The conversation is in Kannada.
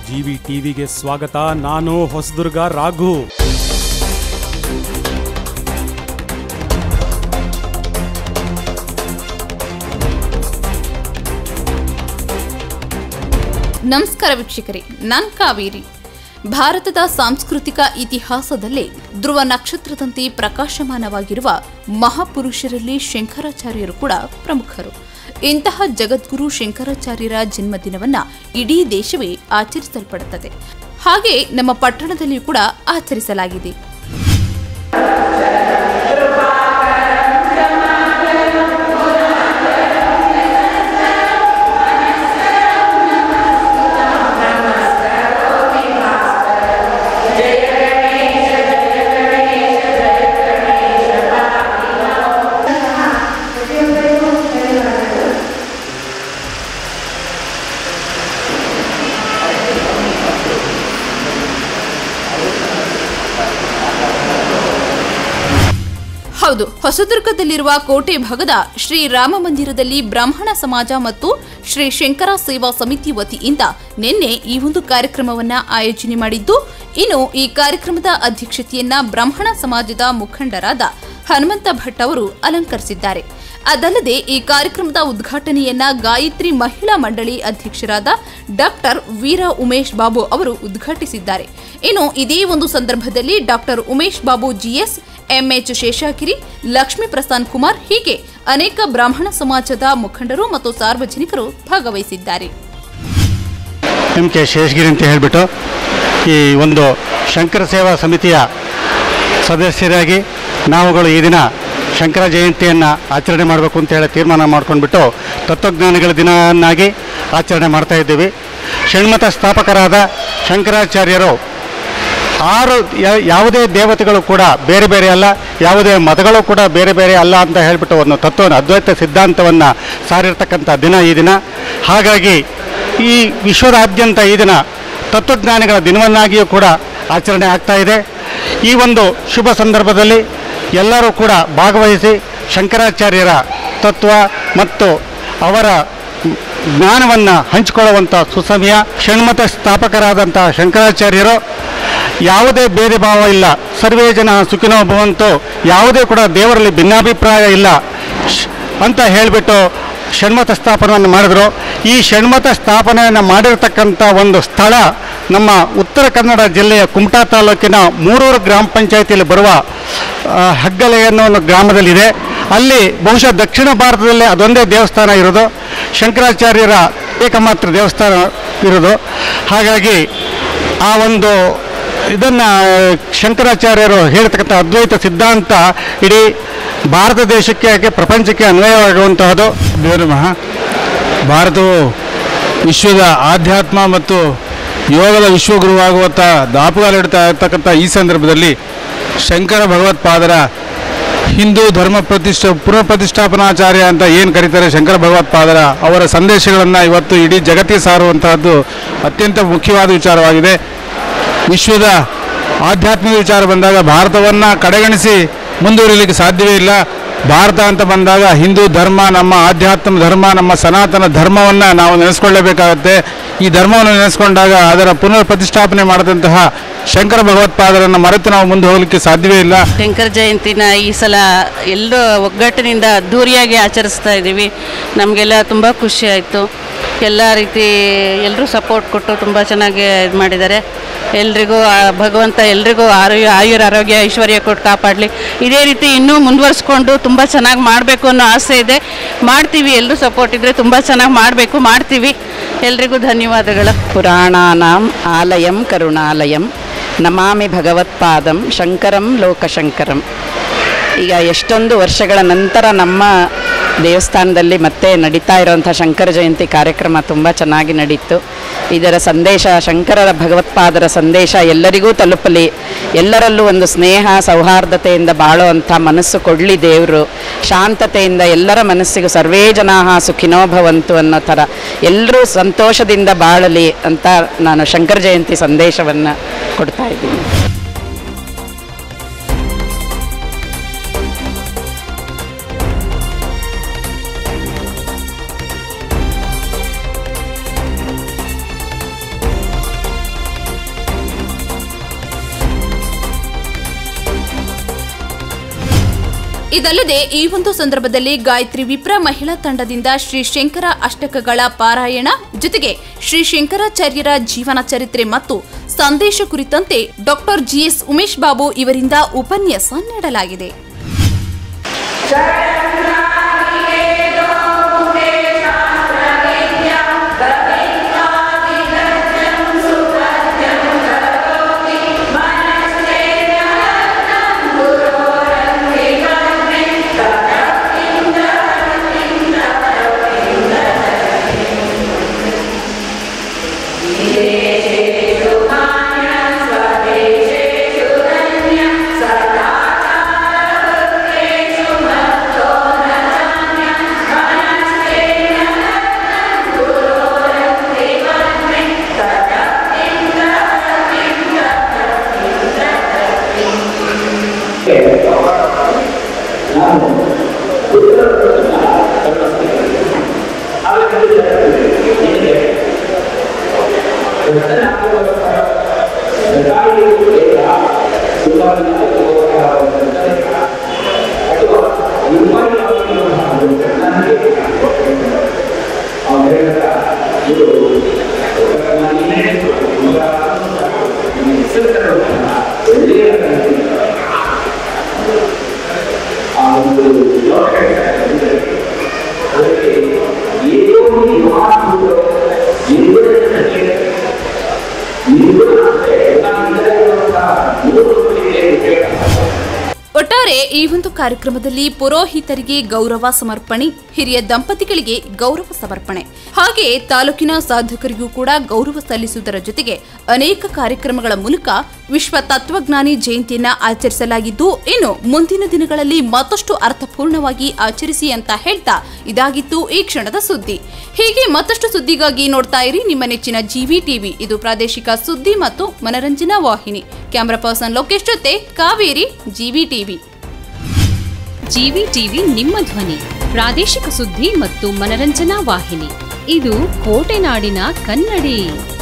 ಜಿವಿ ಟಿವಿಗೆ ಸ್ವಾಗತ ನಾನು ಹೊಸದುರ್ಗ ರಾಘು ನಮಸ್ಕಾರ ವೀಕ್ಷಕರೇ ನಾನ್ ಕಾವೇರಿ ಭಾರತದ ಸಾಂಸ್ಕೃತಿಕ ಇತಿಹಾಸದಲ್ಲೇ ಧ್ರುವ ನಕ್ಷತ್ರದಂತೆ ಪ್ರಕಾಶಮಾನವಾಗಿರುವ ಮಹಾಪುರುಷರಲ್ಲಿ ಶಂಕರಾಚಾರ್ಯರು ಕೂಡ ಪ್ರಮುಖರು ಇಂತಹ ಜಗದ್ಗುರು ಶಂಕರಾಚಾರ್ಯರ ಜನ್ಮದಿನವನ್ನ ಇಡೀ ದೇಶವೇ ಆಚರಿಸಲ್ಪಡುತ್ತದೆ ಹಾಗೆ ನಮ್ಮ ಪಟ್ಟಣದಲ್ಲಿಯೂ ಕೂಡ ಆಚರಿಸಲಾಗಿದೆ ಹೌದು ಹೊಸದುರ್ಗದಲ್ಲಿರುವ ಕೋಟೆ ಭಾಗದ ಶ್ರೀ ರಾಮ ಮಂದಿರದಲ್ಲಿ ಬ್ರಾಹ್ಮಣ ಸಮಾಜ ಮತ್ತು ಶ್ರೀ ಶಂಕರ ಸೇವಾ ಸಮಿತಿ ವತಿಯಿಂದ ನಿನ್ನೆ ಈ ಒಂದು ಕಾರ್ಯಕ್ರಮವನ್ನ ಆಯೋಜನೆ ಮಾಡಿದ್ದು ಇನ್ನು ಈ ಕಾರ್ಯಕ್ರಮದ ಅಧ್ಯಕ್ಷತೆಯನ್ನ ಬ್ರಾಹ್ಮಣ ಸಮಾಜದ ಮುಖಂಡರಾದ ಹನುಮಂತ ಭಟ್ ಅವರು ಅಲಂಕರಿಸಿದ್ದಾರೆ ಅದಲ್ಲದೆ ಈ ಕಾರ್ಯಕ್ರಮದ ಉದ್ಘಾಟನೆಯನ್ನ ಗಾಯತ್ರಿ ಮಹಿಳಾ ಮಂಡಳಿ ಅಧ್ಯಕ್ಷರಾದ ಡಾಕ್ಟರ್ ವೀರ ಉಮೇಶ್ ಬಾಬು ಅವರು ಉದ್ಘಾಟಿಸಿದ್ದಾರೆ ಇನ್ನು ಇದೇ ಒಂದು ಸಂದರ್ಭದಲ್ಲಿ doctor Umesh Babu GS MH Seshagiri Lakshmi Prasad Kumar ಹೀಗೆ ಅನೇಕ ಬ್ರಾಹ್ಮಣ ಸಮಾಜದ ಮುಖಂಡರು ಮತ್ತು ಸಾರ್ವಜನಿಕರು ಭಾಗವಹಿಸಿದ್ದಾರೆ ಎಂ ಕೆ ಶೇಷಗಿರಿ ಅಂತ ಹೇಳಿಬಿಟ್ಟು ಈ ಒಂದು ಶಂಕರ ಸೇವಾ ಸಮಿತಿಯ ಸದಸ್ಯರಾಗಿ ನಾವುಗಳು ಈ ದಿನ ಶಂಕರ ಜಯಂತಿಯನ್ನು ಆಚರಣೆ ಮಾಡಬೇಕು ಅಂತ ಹೇಳಿ ತೀರ್ಮಾನ ಮಾಡ್ಕೊಂಡ್ಬಿಟ್ಟು ತತ್ವಜ್ಞಾನಿಗಳ ದಿನವನ್ನಾಗಿ ಆಚರಣೆ ಮಾಡ್ತಾ ಇದ್ದೀವಿ ಷಣ್ಮತ ಸ್ಥಾಪಕರಾದ ಶಂಕರಾಚಾರ್ಯರು ಆರು ಯಾ- ಯಾವುದೇ ದೇವತೆಗಳು ಕೂಡ ಬೇರೆ ಬೇರೆ ಅಲ್ಲ ಯಾವುದೇ ಮತಗಳು ಕೂಡ ಬೇರೆ ಬೇರೆ ಅಲ್ಲ ಅಂತ ಹೇಳಿಬಿಟ್ಟು ಒಂದು ತತ್ವವನ್ನು ಅದ್ವೈತ ಸಿದ್ಧಾಂತವನ್ನು ಸಾರಿರ್ತಕ್ಕಂಥ ದಿನ ಈ ದಿನ ಹಾಗಾಗಿ ಈ ವಿಶ್ವದಾದ್ಯಂತ ಈ ದಿನ ತತ್ವಜ್ಞಾನಿಗಳ ದಿನವನ್ನಾಗಿಯೂ ಕೂಡ ಆಚರಣೆ ಆಗ್ತಾ ಇದೆ ಈ ಒಂದು ಶುಭ ಸಂದರ್ಭದಲ್ಲಿ ಎಲ್ಲರೂ ಕೂಡ ಭಾಗವಹಿಸಿ ಶಂಕರಾಚಾರ್ಯರ ತತ್ವ ಮತ್ತು ಅವರ ಜ್ಞಾನವನ್ನು ಹಂಚಿಕೊಳ್ಳುವಂಥ ಸುಸಮಯ ಷಣ್ಮತ ಸ್ಥಾಪಕರಾದಂಥ ಶಂಕರಾಚಾರ್ಯರು ಯಾವುದೇ ಭೇದ ಭಾವ ಇಲ್ಲ ಸರ್ವೇ ಜನ ಸುಖಿನೋ ಭವಂತು ಯಾವುದೇ ಕೂಡ ದೇವರಲ್ಲಿ ಭಿನ್ನಾಭಿಪ್ರಾಯ ಇಲ್ಲ ಶ್- ಅಂತ ಹೇಳಿಬಿಟ್ಟು ಷಣ್ಮತ ಸ್ಥಾಪನೆಯನ್ನು ಮಾಡಿದ್ರು ಈ ಷಣ್ಮತ ಸ್ಥಾಪನೆಯನ್ನು ಮಾಡಿರತಕ್ಕಂಥ ಒಂದು ಸ್ಥಳ ನಮ್ಮ ಉತ್ತರ ಕನ್ನಡ ಜಿಲ್ಲೆಯ ಕುಮಟಾ ತಾಲೂಕಿನ ಮೂರೂರು ಗ್ರಾಮ ಪಂಚಾಯತಿಯಲ್ಲಿ ಬರುವ ಆ, ಹಗ್ಗಲೆ ಅನ್ನೋ ಒಂದು ಗ್ರಾಮದಲ್ಲಿದೆ ಅಲ್ಲಿ ಬಹುಶಃ ದಕ್ಷಿಣ ಭಾರತದಲ್ಲೇ ಅದೊಂದೇ ದೇವಸ್ಥಾನ ಇರೋದು ಶಂಕರಾಚಾರ್ಯರ ಏಕಮಾತ್ರ ದೇವಸ್ಥಾನ ಇರೋದು ಹಾಗಾಗಿ ಆ ಒಂದು ಇದನ್ನು ಶಂಕರಾಚಾರ್ಯರು ಹೇಳ್ತಕ್ಕಂಥ ಅದ್ವೈತ ಸಿದ್ಧಾಂತ ಇಡೀ ಭಾರತ ದೇಶಕ್ಕೆ ಹಾಗೆ ಪ್ರಪಂಚಕ್ಕೆ ಅನ್ವಯವಾಗುವಂತಹದ್ದು ದೇವರ ಮಹಾ ಭಾರತವು ವಿಶ್ವದ ಆಧ್ಯಾತ್ಮ ಮತ್ತು ಯೋಗದ ವಿಶ್ವಗುರುವಾಗುವಂಥ ದಾಪುಗಾಲಿಡ್ತಾ ಇರ್ತಕ್ಕಂಥ ಈ ಸಂದರ್ಭದಲ್ಲಿ ಶಂಕರ ಭಗವತ್ಪಾದರ ಹಿಂದೂ ಧರ್ಮ ಪ್ರತಿಷ್ಠ ಪುನಃ ಪ್ರತಿಷ್ಠಾಪನಾಚಾರ್ಯ ಅಂತ ಏನು ಕರೀತಾರೆ ಶಂಕರ ಭಗವತ್ಪಾದರ ಅವರ ಸಂದೇಶಗಳನ್ನು ಇವತ್ತು ಇಡೀ ಜಗತ್ತಿಗೆ ಸಾರುವಂತಹದ್ದು ಅತ್ಯಂತ ಮುಖ್ಯವಾದ ವಿಚಾರವಾಗಿದೆ ವಿಶ್ವದ ಆಧ್ಯಾತ್ಮಿಕ ವಿಚಾರ ಬಂದಾಗ ಭಾರತವನ್ನು ಕಡೆಗಣಿಸಿ ಮುಂದುವರಿಲಿಕ್ಕೆ ಸಾಧ್ಯವೇ ಇಲ್ಲ ಭಾರತ ಅಂತ ಬಂದಾಗ ಹಿಂದೂ ಧರ್ಮ ನಮ್ಮ ಆಧ್ಯಾತ್ಮ ಧರ್ಮ ನಮ್ಮ ಸನಾತನ ಧರ್ಮವನ್ನು ನಾವು ನೆನೆಸ್ಕೊಳ್ಳೇಬೇಕಾಗತ್ತೆ ಈ ಧರ್ಮವನ್ನು ನೆನೆಸ್ಕೊಂಡಾಗ ಅದರ ಪುನರ್ ಪ್ರತಿಷ್ಠಾಪನೆ ಮಾಡಿದಂತಹ ಶಂಕರ ಭಗವತ್ಪಾದರನ್ನು ಮರೆತು ನಾವು ಮುಂದೆ ಹೋಗಲಿಕ್ಕೆ ಸಾಧ್ಯವೇ ಇಲ್ಲ ಶಂಕರ ಜಯಂತಿನ ಈ ಸಲ ಎಲ್ಲರೂ ಒಗ್ಗಟ್ಟಿನಿಂದ ಅದ್ಧೂರಿಯಾಗಿ ಆಚರಿಸ್ತಾ ಇದ್ದೀವಿ ನಮಗೆಲ್ಲ ತುಂಬ ಖುಷಿ ಆಯಿತು ಎಲ್ಲ ರೀತಿ ಎಲ್ಲರೂ ಸಪೋರ್ಟ್ ಕೊಟ್ಟು ತುಂಬ ಚೆನ್ನಾಗಿ ಇದು ಮಾಡಿದ್ದಾರೆ ಎಲ್ರಿಗೂ ಆ ಭಗವಂತ ಎಲ್ರಿಗೂ ಆರೋಗ್ಯ ಆಯುರ ಆರೋಗ್ಯ ಐಶ್ವರ್ಯ ಕೊಟ್ಟು ಕಾಪಾಡಲಿ ಇದೇ ರೀತಿ ಇನ್ನೂ ಮುಂದುವರಿಸ್ಕೊಂಡು ತುಂಬ ಚೆನ್ನಾಗಿ ಮಾಡಬೇಕು ಅನ್ನೋ ಆಸೆ ಇದೆ ಮಾಡ್ತೀವಿ ಎಲ್ಲರೂ ಸಪೋರ್ಟ್ ಇದ್ದರೆ ತುಂಬ ಚೆನ್ನಾಗಿ ಮಾಡಬೇಕು ಮಾಡ್ತೀವಿ ಎಲ್ರಿಗೂ ಧನ್ಯವಾದಗಳು ಪುರಾಣಾನಾಂ ಆಲಯಂ ಕರುಣಾಲಯಂ ನಮಾಮಿ ಭಗವತ್ಪಾದಂ ಶಂಕರಂ ಲೋಕಶಂಕರಂ ಈಗ ಎಷ್ಟೊಂದು ವರ್ಷಗಳ ನಂತರ ನಮ್ಮ ದೇವಸ್ಥಾನದಲ್ಲಿ ಮತ್ತೆ ನಡೀತಾ ಇರುವಂಥ ಶಂಕರ ಜಯಂತಿ ಕಾರ್ಯಕ್ರಮ ತುಂಬ ಚೆನ್ನಾಗಿ ನಡೀತು ಇದರ ಸಂದೇಶ ಶಂಕರರ ಭಗವತ್ಪಾದರ ಸಂದೇಶ ಎಲ್ಲರಿಗೂ ತಲುಪಲಿ ಎಲ್ಲರಲ್ಲೂ ಒಂದು ಸ್ನೇಹ ಸೌಹಾರ್ದತೆಯಿಂದ ಬಾಳುವಂಥ ಮನಸ್ಸು ಕೊಡಲಿ ದೇವರು ಶಾಂತತೆಯಿಂದ ಎಲ್ಲರ ಮನಸ್ಸಿಗೂ ಸರ್ವೇ ಜನಾ ಸುಖಿನೋ ಭವಂತು ಅನ್ನೋ ಥರ ಎಲ್ಲರೂ ಸಂತೋಷದಿಂದ ಬಾಳಲಿ ಅಂತ ನಾನು ಶಂಕರ ಜಯಂತಿ ಸಂದೇಶವನ್ನು ಕೊಡ್ತಾ ಇದ್ದೀನಿ ಇದಲ್ಲದೆ ಈ ಒಂದು ಸಂದರ್ಭದಲ್ಲಿ ಗಾಯತ್ರಿ ವಿಪ್ರ ಮಹಿಳಾ ತಂಡದಿಂದ ಶ್ರೀ ಶಂಕರ ಅಷ್ಟಕಗಳ ಪಾರಾಯಣ ಜೊತೆಗೆ ಶ್ರೀ ಶಂಕರಾಚಾರ್ಯರ ಜೀವನ ಚರಿತ್ರೆ ಮತ್ತು ಸಂದೇಶ ಕುರಿತಂತೆ ಡಾಕ್ಟರ್ ಜಿಎಸ್ ಉಮೇಶ್ ಬಾಬು ಇವರಿಂದ ಉಪನ್ಯಾಸ ನೀಡಲಾಗಿದೆ ಒಟ್ಟಾರೆ ಈ ಒಂದು ಕಾರ್ಯಕ್ರಮದಲ್ಲಿ ಪುರೋಹಿತರಿಗೆ ಗೌರವ ಸಮರ್ಪಣೆ ಹಿರಿಯ ದಂಪತಿಗಳಿಗೆ ಗೌರವ ಸಮರ್ಪಣೆ ಹಾಗೆ ತಾಲೂಕಿನ ಸಾಧಕರಿಗೂ ಕೂಡ ಗೌರವ ಸಲ್ಲಿಸುವುದರ ಜೊತೆಗೆ ಅನೇಕ ಕಾರ್ಯಕ್ರಮಗಳ ಮೂಲಕ ವಿಶ್ವ ತತ್ವಜ್ಞಾನಿ ಜಯಂತಿಯನ್ನ ಆಚರಿಸಲಾಗಿದ್ದು ಇನ್ನು ಮುಂದಿನ ದಿನಗಳಲ್ಲಿ ಮತ್ತಷ್ಟು ಅರ್ಥಪೂರ್ಣವಾಗಿ ಆಚರಿಸಿ ಅಂತ ಹೇಳ್ತಾ ಇದಾಗಿತ್ತು ಈ ಕ್ಷಣದ ಸುದ್ದಿ ಹೀಗೆ ಮತ್ತಷ್ಟು ಸುದ್ದಿಗಾಗಿ ನೋಡ್ತಾ ಇರಿ ನಿಮ್ಮ ನೆಚ್ಚಿನ ಜಿವಿ ಟಿವಿ ಇದು ಪ್ರಾದೇಶಿಕ ಸುದ್ದಿ ಮತ್ತು ಮನರಂಜನಾ ವಾಹಿನಿ ಕ್ಯಾಮರಾ ಪರ್ಸನ್ ಲೋಕೇಶ್ ಜೊತೆ ಕಾವೇರಿ ಜಿವಿ ಟಿವಿ ಜಿವಿ ಟಿವಿ ನಿಮ್ಮ ಧ್ವನಿ ಪ್ರಾದೇಶಿಕ ಸುದ್ದಿ ಮತ್ತು ಮನರಂಜನಾ ವಾಹಿನಿ ಇದು ಕೋಟೆನಾಡಿನ ಕನ್ನಡಿ